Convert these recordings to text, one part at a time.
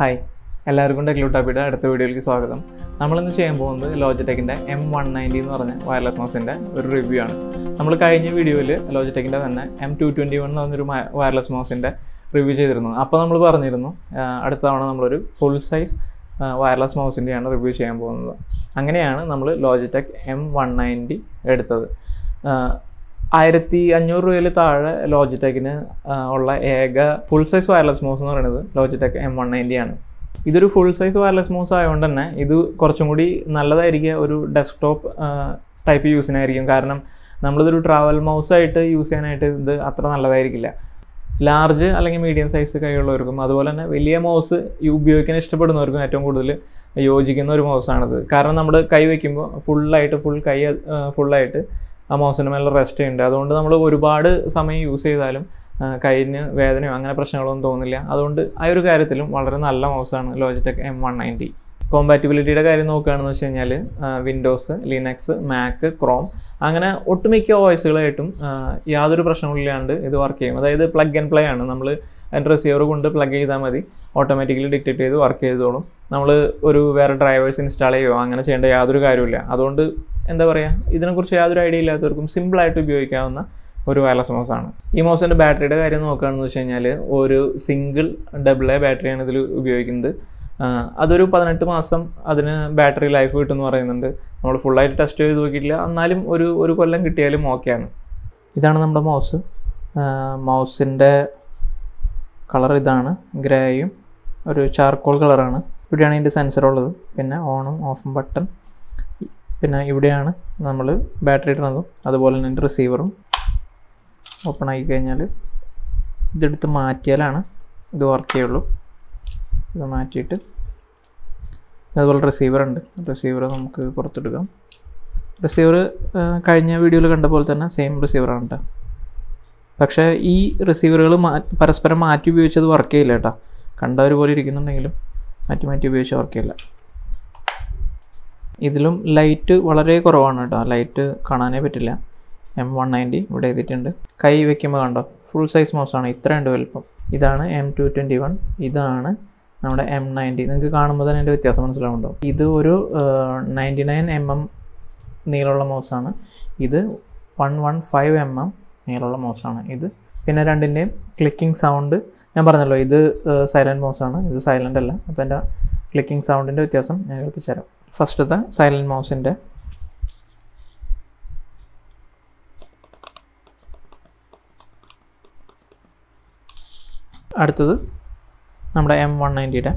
hi എല്ലാവർക്കും ടെക്ലൂട്ടാപ്പിയുടെ അടുത്ത വീഡിയോയിലേക്ക് സ്വാഗതം നമ്മളിന്ന് ചെയ്യാൻ പോകുന്നത് ലോജിടെക്കിൻ്റെ എം വൺ നയൻറ്റി എന്ന് പറഞ്ഞ വയർലെസ് മൗസിൻ്റെ ഒരു റിവ്യൂ ആണ് നമ്മൾ കഴിഞ്ഞ വീഡിയോയിൽ ലോജിടെക്കിൻ്റെ തന്നെ എം ടു ട്വൻറ്റി വൺ എന്ന് പറഞ്ഞൊരു വയർലെസ് മൗസിൻ്റെ റിവ്യൂ ചെയ്തിരുന്നു അപ്പോൾ നമ്മൾ പറഞ്ഞിരുന്നു ആ, അടുത്ത തവണ നമ്മളൊരു ഫുൾ സൈസ് വയർലെസ് മൗസിൻ്റെയാണ് റിവ്യൂ ചെയ്യാൻ പോകുന്നത് അങ്ങനെയാണ് നമ്മൾ ലോജിടെക് എം വൺ നയൻറ്റി എടുത്തത് ആ, ആയിരത്തി അഞ്ഞൂറ് രൂപയിൽ താഴെ ലോജിടെക്കിന് ആ, ഉള്ള ഏക ഫുൾ സൈസ് വയർലെസ് മൗസ് എന്ന് പറയുന്നത് ലോജിടെക് എം വൺ നയൻറ്റി ആണ് ഇതൊരു ഫുൾ സൈസ് വയർലെസ് മൗസ് ആയതുകൊണ്ട് തന്നെ ഇത് കുറച്ചും കൂടി നല്ലതായിരിക്കുക ഒരു ഡെസ്ക്ടോപ്പ് ടൈപ്പ് യൂസിനായിരിക്കും കാരണം നമ്മളിതൊരു ട്രാവൽ മൗസ് ആയിട്ട് യൂസ് ചെയ്യാനായിട്ട് ഇത് അത്ര നല്ലതായിരിക്കില്ല ലാർജ് അല്ലെങ്കിൽ മീഡിയം സൈസ് കൈയുള്ളവർക്കും അതുപോലെ തന്നെ വലിയ മൗസ് ഉപയോഗിക്കാൻ ഇഷ്ടപ്പെടുന്നവർക്കും ഏറ്റവും കൂടുതൽ യോജിക്കുന്ന ഒരു മൗസാണിത് കാരണം നമ്മൾ കൈ വയ്ക്കുമ്പോൾ ഫുള്ളായിട്ട് ഫുൾ കൈ ഫുള്ളായിട്ട് ആ മൗസിൻ്റെ മേലെ റെസ്റ്റ് ചെയ്യുന്നുണ്ട് അതുകൊണ്ട് നമ്മൾ ഒരുപാട് സമയം യൂസ് ചെയ്താലും ആ, കൈയിന് വേദനയോ അങ്ങനെ പ്രശ്നങ്ങളൊന്നും തോന്നില്ല അതുകൊണ്ട് ആ ഒരു കാര്യത്തിലും വളരെ നല്ല മൗസാണ് ലോജിടെക് എം വൺ നയൻറ്റി കോമ്പാറ്റിബിലിറ്റിയുടെ കാര്യം നോക്കുകയാണെന്ന് വെച്ച് കഴിഞ്ഞാൽ വിൻഡോസ് ലിനക്സ് മാക്ക് ക്രോം അങ്ങനെ ഒട്ടുമിക്ക വോയിസുകളായിട്ടും യാതൊരു പ്രശ്നങ്ങളില്ലാണ്ട് ഇത് വർക്ക് ചെയ്യും അതായത് പ്ലഗ് ആൻഡ് പ്ലേ ആണ് നമ്മൾ അതിൻ്റെ റിസീവർ കൊണ്ട് പ്ലഗ് ചെയ്താൽ മതി ഓട്ടോമാറ്റിക്കലി ഡിക്റ്റേറ്റ് ചെയ്ത് വർക്ക് ചെയ്തോളും നമ്മൾ ഒരു വേറെ ഡ്രൈവേഴ്സ് ഇൻസ്റ്റാൾ ചെയ്യുകയോ അങ്ങനെ ചെയ്യേണ്ട യാതൊരു കാര്യമില്ല അതുകൊണ്ട് എന്താ പറയുക ഇതിനെക്കുറിച്ച് യാതൊരു ഐഡിയ ഇല്ലാത്തവർക്കും സിമ്പിളായിട്ട് ഉപയോഗിക്കാവുന്ന ഒരു വയർലെസ് മൗസ് ആണ് ഈ മൗസിൻ്റെ ബാറ്ററിയുടെ കാര്യം നോക്കുകയാണെന്ന് വെച്ച് കഴിഞ്ഞാൽ ഒരു സിംഗിൾ ഡബിൾ എ ബാറ്ററിയാണ് ഇതിൽ ഉപയോഗിക്കുന്നത് ആ, അതൊരു പതിനെട്ട് മാസം അതിന് ബാറ്ററി ലൈഫ് കിട്ടുമെന്ന് പറയുന്നുണ്ട് നമ്മൾ ഫുള്ളായിട്ട് ടെസ്റ്റ് ചെയ്ത് നോക്കിയിട്ടില്ല എന്നാലും ഒരു ഒരു കൊല്ലം കിട്ടിയാലും ഓക്കെയാണ് ഇതാണ് നമ്മുടെ മൗസ് മൗസിൻ്റെ കളർ ഇതാണ് ഗ്രേയും ഒരു ചാർക്കോൾ കളറാണ് ഇവിടെയാണ് ഇതിൻ്റെ സെൻസർ ഉള്ളത് പിന്നെ ഓണും ഓഫും ബട്ടൺ പിന്നെ ഇവിടെയാണ് നമ്മൾ ബാറ്ററി ഇടുന്നതും അതുപോലെ തന്നെ ഇതിൻ്റെ റിസീവറും ഓപ്പൺ ആക്കി കഴിഞ്ഞാൽ ഇതെടുത്ത് മാറ്റിയാലാണ് ഇത് വർക്ക് ചെയ്യുള്ളൂ ഇത് മാറ്റിയിട്ട് അതുപോലെ റിസീവർ ഉണ്ട് റിസീവർ നമുക്ക് പുറത്തെടുക്കാം റിസീവർ കഴിഞ്ഞ വീഡിയോയിൽ കണ്ട പോലെ തന്നെ സെയിം റിസീവറാണ് കേട്ടോ പക്ഷേ ഈ റിസീവറുകൾ മാ പരസ്പരം മാറ്റി ഉപയോഗിച്ചത് വർക്ക് ചെയ്യില്ല കേട്ടോ കണ്ടവർ പോലെ ഇരിക്കുന്നുണ്ടെങ്കിലും മാറ്റി മാറ്റി ഉപയോഗിച്ച് വർക്ക് ചെയ്യില്ല ഇതിലും ലൈറ്റ് വളരെ കുറവാണ് കേട്ടോ ലൈറ്റ് കാണാനേ പറ്റില്ല എം വൺ നയൻറ്റി ഇവിടെ എഴുതിയിട്ടുണ്ട് കൈ വെക്കുമ്പോൾ കണ്ടോ ഫുൾ സൈസ് മൗസാണ് ഇത്രയുണ്ട് വലുപ്പം ഇതാണ് എം ടു ട്വൻറ്റി വൺ ഇതാണ് നമ്മുടെ എം നയൻറ്റി നിങ്ങൾക്ക് കാണുമ്പോൾ തന്നെ അതിൻ്റെ വ്യത്യാസം മനസ്സിലാവുന്നുണ്ടോ ഇത് ഒരു നയൻറ്റി നയൻ എം എം നീളമുള്ള മൗസാണ് ഇത് one one five M M നീളമുള്ള മൗസാണ് ഇത് പിന്നെ രണ്ടിൻ്റെയും ക്ലിക്കിംഗ് സൗണ്ട് ഞാൻ പറഞ്ഞല്ലോ ഇത് സൈലൻറ്റ് മൗസാണ് ഇത് സൈലൻ്റ് അല്ല അപ്പോൾ എൻ്റെ ക്ലിക്കിംഗ് സൗണ്ടിൻ്റെ വ്യത്യാസം ഞാൻ കേൾപ്പിച്ചു തരാം ഫസ്റ്റത്തെ സൈലൻറ്റ് മൗസിൻ്റെ അടുത്തത് നമ്മുടെ എം വൺ നയൻറ്റിയുടെ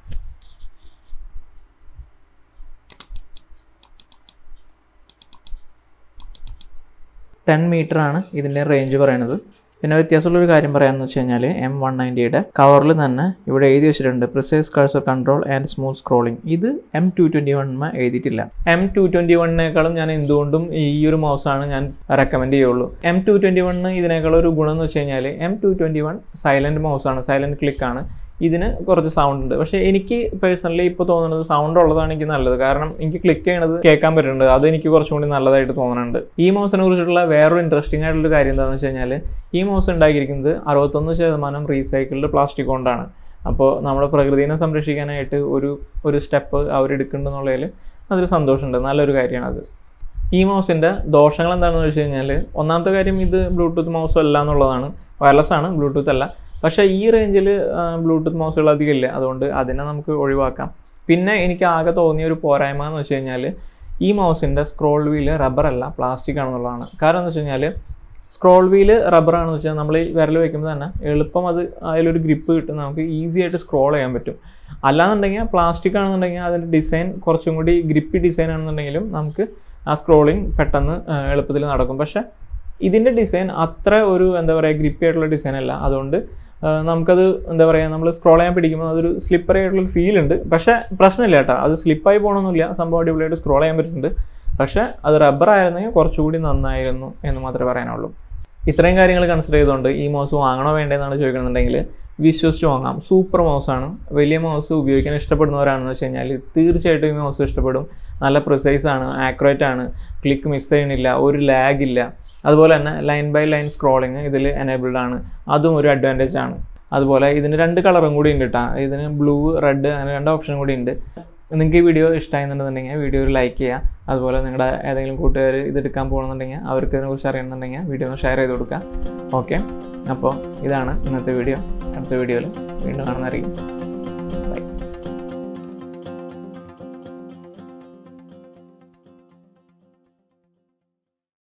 ടെൻ മീറ്റർ ആണ് ഇതിൻ്റെ റേഞ്ച് പറയുന്നത് പിന്നെ വ്യത്യാസമുള്ളൊരു കാര്യം പറയാമെന്ന് വെച്ച് കഴിഞ്ഞാൽ എം വൺ നയൻറ്റിയുടെ കവറിൽ തന്നെ ഇവിടെ എഴുതി വെച്ചിട്ടുണ്ട് precise cursor control and smooth scrolling ഇത് എം ടു ട്വൻറ്റി വണ്മ എഴുതിയിട്ടില്ല എം ടു ട്വൻറ്റി വണ്ണിനേക്കാളും ഞാൻ എന്തുകൊണ്ടും ഈ ഒരു മൗസാണ് ഞാൻ റെക്കമെൻഡ് ചെയ്യുള്ളൂ എം ടു ട്വൻറ്റി വണ്ണ് ഇതിനേക്കാളും ഒരു ഗുണം എന്ന് വെച്ച് കഴിഞ്ഞാൽ M two twenty one silent മൗസാണ് സൈലൻറ്റ് ക്ലിക്കാണ് ഇതിന് കുറച്ച് സൗണ്ട് ഉണ്ട് പക്ഷേ എനിക്ക് പേഴ്സണലി ഇപ്പോൾ തോന്നുന്നത് സൗണ്ട് ഉള്ളതാണ് എനിക്ക് നല്ലത് കാരണം എനിക്ക് ക്ലിക്ക് ചെയ്യണത് കേൾക്കാൻ പറ്റുന്നുണ്ട് അത് എനിക്ക് കുറച്ചും കൂടി നല്ലതായിട്ട് തോന്നുന്നുണ്ട് ഈ മൗസിനെ കുറിച്ചിട്ടുള്ള വേറൊരു ഇൻട്രസ്റ്റിംഗ് ആയിട്ടുള്ള കാര്യം എന്താണെന്ന് വെച്ച് കഴിഞ്ഞാൽ ഈ മൗസ് ഉണ്ടാക്കിയിരിക്കുന്നത് അറുപത്തൊന്ന് ശതമാനം റീസൈക്കിൾഡ് പ്ലാസ്റ്റിക് കൊണ്ടാണ് അപ്പോൾ നമ്മുടെ പ്രകൃതിനെ സംരക്ഷിക്കാനായിട്ട് ഒരു ഒരു സ്റ്റെപ്പ് അവരെടുക്കുന്നുണ്ടെന്നുള്ളതിൽ അതൊരു സന്തോഷമുണ്ട് നല്ലൊരു കാര്യമാണ് അത് ഈ മൗസിൻ്റെ ദോഷങ്ങൾ എന്താണെന്ന് വെച്ച് കഴിഞ്ഞാൽ ഒന്നാമത്തെ കാര്യം ഇത് ബ്ലൂടൂത്ത് മൗസ് അല്ല എന്നുള്ളതാണ് വയർലെസ് ആണ് ബ്ലൂടൂത്ത് അല്ല പക്ഷേ ഈ റേഞ്ചിൽ ബ്ലൂടൂത്ത് മൗസുകൾ അധികം ഇല്ല അതുകൊണ്ട് അതിനെ നമുക്ക് ഒഴിവാക്കാം പിന്നെ എനിക്ക് ആകെ തോന്നിയ ഒരു പോരായ്മ എന്ന് വെച്ച് കഴിഞ്ഞാൽ ഈ മൗസിൻ്റെ സ്ക്രോൾ വീല് റബ്ബർ അല്ല പ്ലാസ്റ്റിക് ആണെന്നുള്ളതാണ് കാരണം എന്ന് വെച്ച് കഴിഞ്ഞാൽ സ്ക്രോൾ വീല് റബ്ബറാണെന്ന് വെച്ചാൽ നമ്മൾ ഈ വിരൽ വയ്ക്കുമ്പോൾ തന്നെ എളുപ്പം അത് അതിലൊരു ഗ്രിപ്പ് കിട്ടും നമുക്ക് ഈസി ആയിട്ട് സ്ക്രോൾ ചെയ്യാൻ പറ്റും അല്ലാന്നുണ്ടെങ്കിൽ പ്ലാസ്റ്റിക് ആണെന്നുണ്ടെങ്കിൽ അതിൻ്റെ ഡിസൈൻ കുറച്ചും കൂടി ഗ്രിപ്പി ഡിസൈൻ ആണെന്നുണ്ടെങ്കിലും നമുക്ക് ആ സ്ക്രോളിങ് പെട്ടെന്ന് ആ, എളുപ്പത്തിൽ നടക്കും പക്ഷേ ഇതിൻ്റെ ഡിസൈൻ അത്ര ഒരു എന്താ പറയുക ഗ്രിപ്പി ആയിട്ടുള്ള ഡിസൈൻ അല്ല അതുകൊണ്ട് ആ, നമുക്കത് എന്താ പറയുക നമ്മൾ സ്ക്രോൾ ചെയ്യാൻ പിടിക്കുമ്പോൾ അതൊരു സ്ലിപ്പറി ആയിട്ടുള്ള ഫീൽ ഉണ്ട് പക്ഷേ പ്രശ്നമില്ല കേട്ടോ അത് സ്ലിപ്പായി പോകണമെന്നില്ല സംഭവം അടിപൊളിയായിട്ട് സ്ക്രോൾ ചെയ്യാൻ പറ്റുന്നുണ്ട് പക്ഷേ അത് റബ്ബർ ആയിരുന്നെങ്കിൽ കുറച്ചുകൂടി നന്നായിരുന്നു എന്ന് മാത്രമേ പറയാനുള്ളൂ ഇത്രയും കാര്യങ്ങൾ കൺസിഡർ ചെയ്തുകൊണ്ട് ഈ മൗസ് വാങ്ങണോ വേണ്ടതെന്നാണ് ചോദിക്കണമെന്നുണ്ടെങ്കിൽ വിശ്വസിച്ച് വാങ്ങാം സൂപ്പർ മൗസാണ് വലിയ മൗസ് ഉപയോഗിക്കാൻ ഇഷ്ടപ്പെടുന്നവരാണെന്ന് വെച്ച് കഴിഞ്ഞാൽ തീർച്ചയായിട്ടും ഈ മൗസ് ഇഷ്ടപ്പെടും നല്ല പ്രിസൈസ് ആണ് ആക്യുറേറ്റ് ആണ് ക്ലിക്ക് മിസ് ചെയ്യണില്ല ഒരു ലാഗ് ഇല്ല അതുപോലെ തന്നെ ലൈൻ ബൈ ലൈൻ സ്ക്രോളിങ് ഇതിൽ എനേബിൾഡ് ആണ് അതും ഒരു അഡ്വാൻറ്റേജ് ആണ് അതുപോലെ ഇതിന് രണ്ട് കളറും കൂടി ഉണ്ട് കേട്ടോ ഇതിന് ബ്ലൂ റെഡ് അങ്ങനെ രണ്ട് ഓപ്ഷനും കൂടി ഉണ്ട് നിങ്ങൾക്ക് ഈ വീഡിയോ ഇഷ്ടമായെന്നുണ്ടെന്നുണ്ടെങ്കിൽ വീഡിയോ ഒരു ലൈക്ക് ചെയ്യുക അതുപോലെ നിങ്ങളുടെ ഏതെങ്കിലും കൂട്ടുകാർ ഇത് എടുക്കാൻ പോകണമെന്നുണ്ടെങ്കിൽ അവർക്ക് ഇതിനെക്കുറിച്ച് അറിയണമെന്നുണ്ടെങ്കിൽ വീഡിയോ ഒന്ന് ഷെയർ ചെയ്ത് കൊടുക്കുക ഓക്കെ അപ്പോൾ ഇതാണ് ഇന്നത്തെ വീഡിയോ അടുത്ത വീഡിയോയിൽ വീണ്ടും കാണുന്നതായിരിക്കും